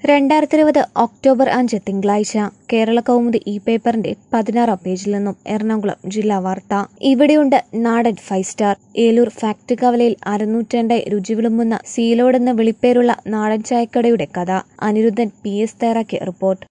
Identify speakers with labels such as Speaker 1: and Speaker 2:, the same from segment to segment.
Speaker 1: രണ്ടായിരത്തി ഇരുപത് ഒക്ടോബർ അഞ്ച് തിങ്കളാഴ്ച കേരള കൗമുദി ഈ പേപ്പറിന്റെ പതിനാറാം പേജിൽ നിന്നും എറണാകുളം ജില്ലാ വാർത്ത ഇവിടെയുണ്ട് നാടൻ ഫൈവ് സ്റ്റാർ ഏലൂർ ഫാക്ടറി കവലയിൽ അരനൂറ്റാണ്ടായി രുചി വിളുമ്പുന്ന സീലോടെന്ന് വിളിപ്പേരുള്ള നാടൻ ചായക്കടയുടെ കഥ അനിരുദ്ധൻ പി എസ് തയ്യാറാക്കിയ റിപ്പോർട്ട്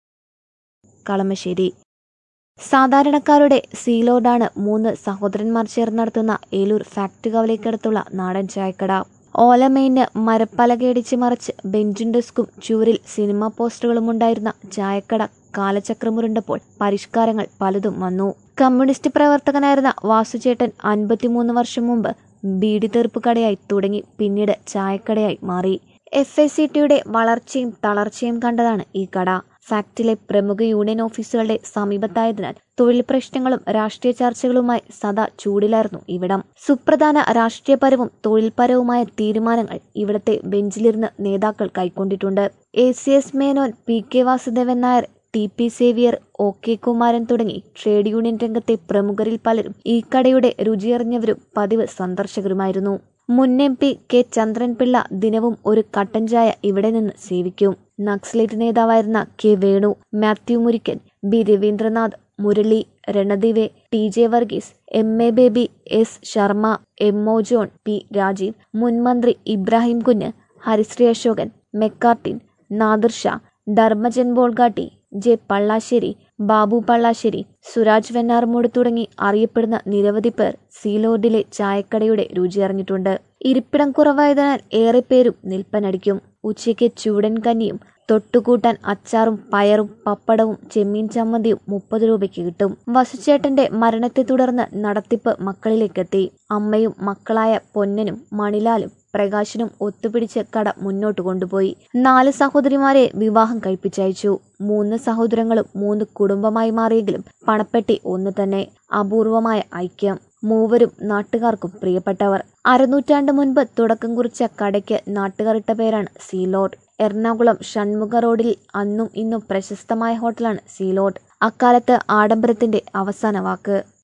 Speaker 1: കളമശ്ശേരി സാധാരണക്കാരുടെ സീലോഡാണ് മൂന്ന് സഹോദരന്മാർ ചേർന്ന് നടത്തുന്ന ഏലൂർ ഫാക്ടറി കവലയ്ക്കടുത്തുള്ള നാടൻ ചായക്കട ഓലമേഞ്ഞ് മരപ്പലകയടിച്ച് മറിച്ച് ബെഞ്ചും ഡെസ്കും ചുവരിൽ സിനിമാ പോസ്റ്ററുകളും ഉണ്ടായിരുന്ന ചായക്കട കാലചക്രമുരുണ്ടപ്പോൾ പരിഷ്കാരങ്ങൾ പലതും വന്നു കമ്മ്യൂണിസ്റ്റ് പ്രവർത്തകനായിരുന്ന വാസുചേട്ടൻ അൻപത്തിമൂന്ന് വർഷം മുമ്പ് ബീഡി തെറുപ്പ് കടയായി തുടങ്ങി പിന്നീട് ചായക്കടയായി മാറി എഫ് എസ് സി ടിയുടെ വളർച്ചയും തളർച്ചയും കണ്ടതാണ് ഈ കട ഫാക്ടിലെ പ്രമുഖ യൂണിയൻ ഓഫീസുകളുടെ സമീപത്തായതിനാൽ തൊഴിൽ പ്രശ്നങ്ങളും രാഷ്ട്രീയ ചർച്ചകളുമായി സദാ ചൂടിലായിരുന്നു ഇവിടം സുപ്രധാന രാഷ്ട്രീയപരവും തൊഴിൽപരവുമായ തീരുമാനങ്ങൾ ഇവിടത്തെ ബെഞ്ചിലിരുന്ന് നേതാക്കൾ കൈക്കൊണ്ടിട്ടുണ്ട് A C S Menon P K Vasudevan Nair T P Xavier O K Kumaran തുടങ്ങി ട്രേഡ് യൂണിയൻ രംഗത്തെ പ്രമുഖരിൽ പലരും ഈ കടയുടെ രുചിയറിഞ്ഞവരും പതിവ് സന്ദർശകരുമായിരുന്നു മുൻ എം പി കെ ചന്ദ്രൻപിള്ള ദിനവും ഒരു കട്ടൻ ചായ ഇവിടെ നിന്ന് സേവിക്കും നക്സലേറ്റ് നേതാവായിരുന്ന K Venu Mathew Murikkan B Raveendranath Murali Ranadive T J Varghese M A Baby S Sharma M O John P Rajeev മുൻ മന്ത്രി ഇബ്രാഹിം കുഞ്ഞ് ഹരിശ്രീ അശോകൻ മെക്കാർട്ടിൻ നാദിർ ഷാ ധർമ്മജൻ ബോൾഗാട്ടി ജെ പള്ളാശ്ശേരി ബാബു പള്ളാശ്ശേരി സുരാജ് വെന്നാർമൂട് തുടങ്ങി അറിയപ്പെടുന്ന നിരവധി പേർ സീലോഡിലെ ചായക്കടയുടെ രുചിയറിഞ്ഞിട്ടുണ്ട് ഇരിപ്പിടം കുറവായതിനാൽ ഏറെ പേരും നിൽപ്പനടിക്കും ഉച്ചയ്ക്ക് ചൂടൻ കഞ്ഞിയും തൊട്ടുകൂട്ടാൻ അച്ചാറും പയറും പപ്പടവും ചെമ്മീൻ ചമ്മന്തിയും മുപ്പത് രൂപയ്ക്ക് കിട്ടും വസുചേട്ടന്റെ മരണത്തെ തുടർന്ന് നടത്തിപ്പ് മക്കളിലേക്കെത്തി അമ്മയും മക്കളായ പൊന്നനും മണിലാലും പ്രകാശനും ഒത്തുപിടിച്ച് കട മുന്നോട്ട് കൊണ്ടുപോയി നാല് സഹോദരിമാരെ വിവാഹം കഴിപ്പിച്ചയച്ചു മൂന്ന് സഹോദരങ്ങളും മൂന്ന് കുടുംബമായി മാറിയെങ്കിലും പണപ്പെട്ടി ഒന്ന് തന്നെ അപൂർവമായ ഐക്യം മൂവരും നാട്ടുകാർക്കും പ്രിയപ്പെട്ടവർ അരനൂറ്റാണ്ട് മുൻപ് തുടക്കം കുറിച്ച കടയ്ക്ക് നാട്ടുകാരിട്ട പേരാണ് സീലോഡ് എറണാകുളം ഷൺമുഖ റോഡിൽ അന്നും ഇന്നും പ്രശസ്തമായ ഹോട്ടലാണ് സീലോഡ് അക്കാലത്ത് ആഡംബരത്തിന്റെ അവസാന വാക്ക്